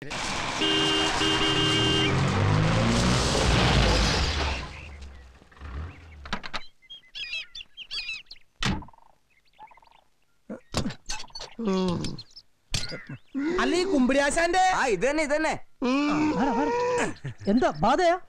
അല്ല ഈ കുമ്പിടിയാശാന്റെ ആ ഇത് തന്നെ ഇത് തന്നെ എന്താ ബാധയാ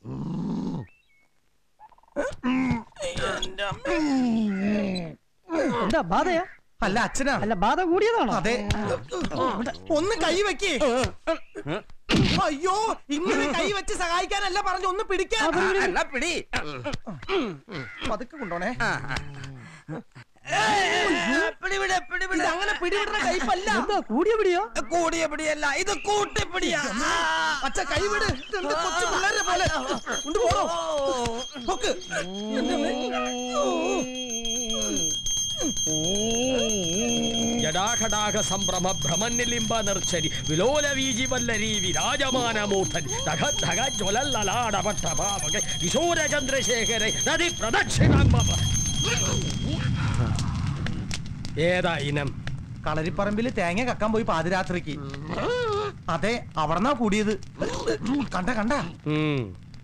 എന്താ ബാധയാ അല്ല അച്ഛനാ അല്ല ബാധ കൂടിയതാണോ അതെ ഒന്ന് കൈ വെക്കേ അയ്യോ ഇങ്ങനെ കൈ വെച്ച് സഹായിക്കാനല്ല പറഞ്ഞു ഒന്ന് പിടിക്കാൻ എന്നാ പിടി പതുക്കെ കൊണ്ടോണേ പിടിവിട് പിടിവിട് ഇത് അങ്ങനെ പിടിവിടുന്ന കൈപ്പല്ല എന്താ കൂടിയ പിടിയോ കൂടിയ പിടിയല്ല ഇത് കൂട്ടിപ്പിടിയാ അച്ഛ കൈവിട് ഇതെന്ത് കൊച്ചു പിള്ളേരെ പോലെ കൊണ്ട് പോണോ പൊക്ക്. എന്റെ അമ്മേ. ജടാഘടാഘ സംഭ്രമ ഭ്രമന്നിലിംബ നിർച്ചരി വിലോല വീജി വല്ലരി വിരാജമാന മൂർധൻ ധഗ ധഗ ജ്വലല്ലലാടപട്ട പാവക കിശോര ചന്ദ്രശേഖര നദി പ്രദക്ഷിണം ഏതാ ഇനം കളരിപ്പറമ്പില് തേങ്ങ കക്കാൻ പോയി പാതിരാത്രിക്ക് അതെ അവിടെന്നാ കൂടിയത് കണ്ട കണ്ട ഉം.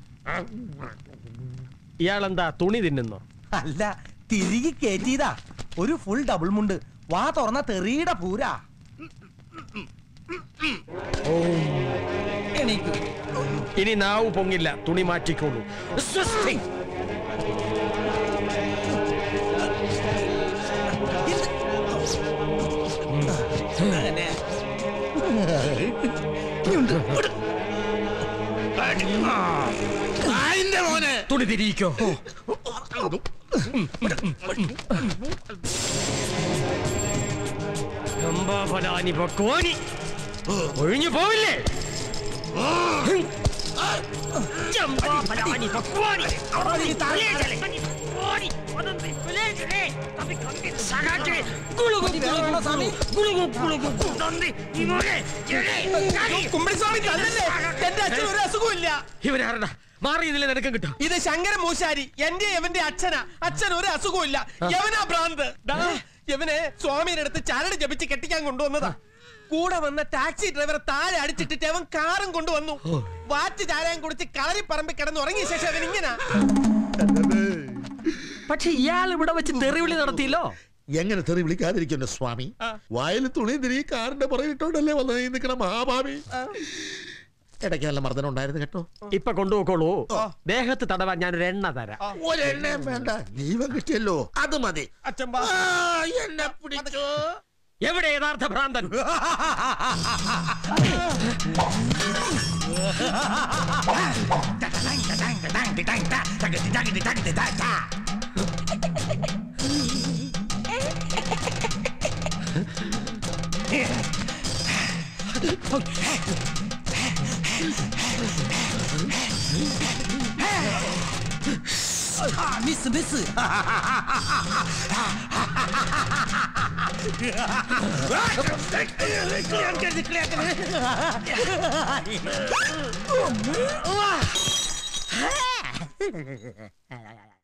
ഇയാളെന്താ തുണി തിന്നുന്നോ അല്ല തിരികെ കേറ്റിയതാ ഒരു ഫുൾ ഡബിൾ മുണ്ട് വാ തുറന്ന തെറിയുടെ പൂരാ എണീക്കു ഇനി നാവ് പൊങ്ങില്ല തുണി മാറ്റിക്കോളൂ സ്വസ്തി. തുണി തിരിയിക്കോ ഗംബാഫലാനി പൊക്കോനി ഒഴിഞ്ഞു പോവില്ലേ ഗംബാഫലാനി പൊക്കോനി കുമ്പടിസ്വാമി തല്ലല്ലേ എന്റെ അച്ഛൻ ഒരു അസുഖമില്ല ഇവരാരടാ മാറി ഇതിലെ നിനക്കും കിട്ടും ഇത് ശങ്കര മൂശാരി എന്റെ യവന്റെ അച്ഛനാ അച്ഛൻ ഒരു അസുഖമില്ല യവനാ ഭ്രാന്ത് ദാ, യവനെ സ്വാമിയുടെ അടുത്ത് ചരട് ജപിച്ച് കെട്ടിക്കാൻ കൊണ്ടുവന്നതാ കൂടെ വന്ന ടാക്സി ഡ്രൈവറെ താഴെ അടിച്ചിട്ടിട്ട് അവൻ കാറും കൊണ്ടുവന്നു വാറ്റ് ചാരാൻ കുടിച്ച് കളരി പറമ്പിൽ കിടന്ന് ഉറങ്ങിയ ശേഷം അവൻ ഇങ്ങനെ പക്ഷെ ഇയാൾ ഇവിടെ വെച്ച് തെറിവിളി നടത്തിയല്ലോ എങ്ങനെ തെറി വിളിക്കാതിരിക്കുന്നു സ്വാമി വായിൽ തുണി തിരി കാറിന്റെ പുറകിട്ടോണ്ടല്ലേ വന്നത് ഈ നിൽക്കണ മഹാഭാവി ഇടയ്ക്ക് നല്ല മർദ്ദനം ഉണ്ടായിരുന്നു കേട്ടോ ഇപ്പൊ കൊണ്ടുപോക്കോളൂ ദേഹത്ത് തടവാൻ ഞാനൊരു എണ്ണ തരാം ഒരെണ്ണയും വേണ്ട ജീവൻ കിട്ടിയല്ലോ അത് മതി അച്ഛൻ വാ. ആ, എന്നെ പിടിച്ചോ എവിടെ യഥാർത്ഥ ഭ്രാന്തൻ മിസ് മിസ് ആ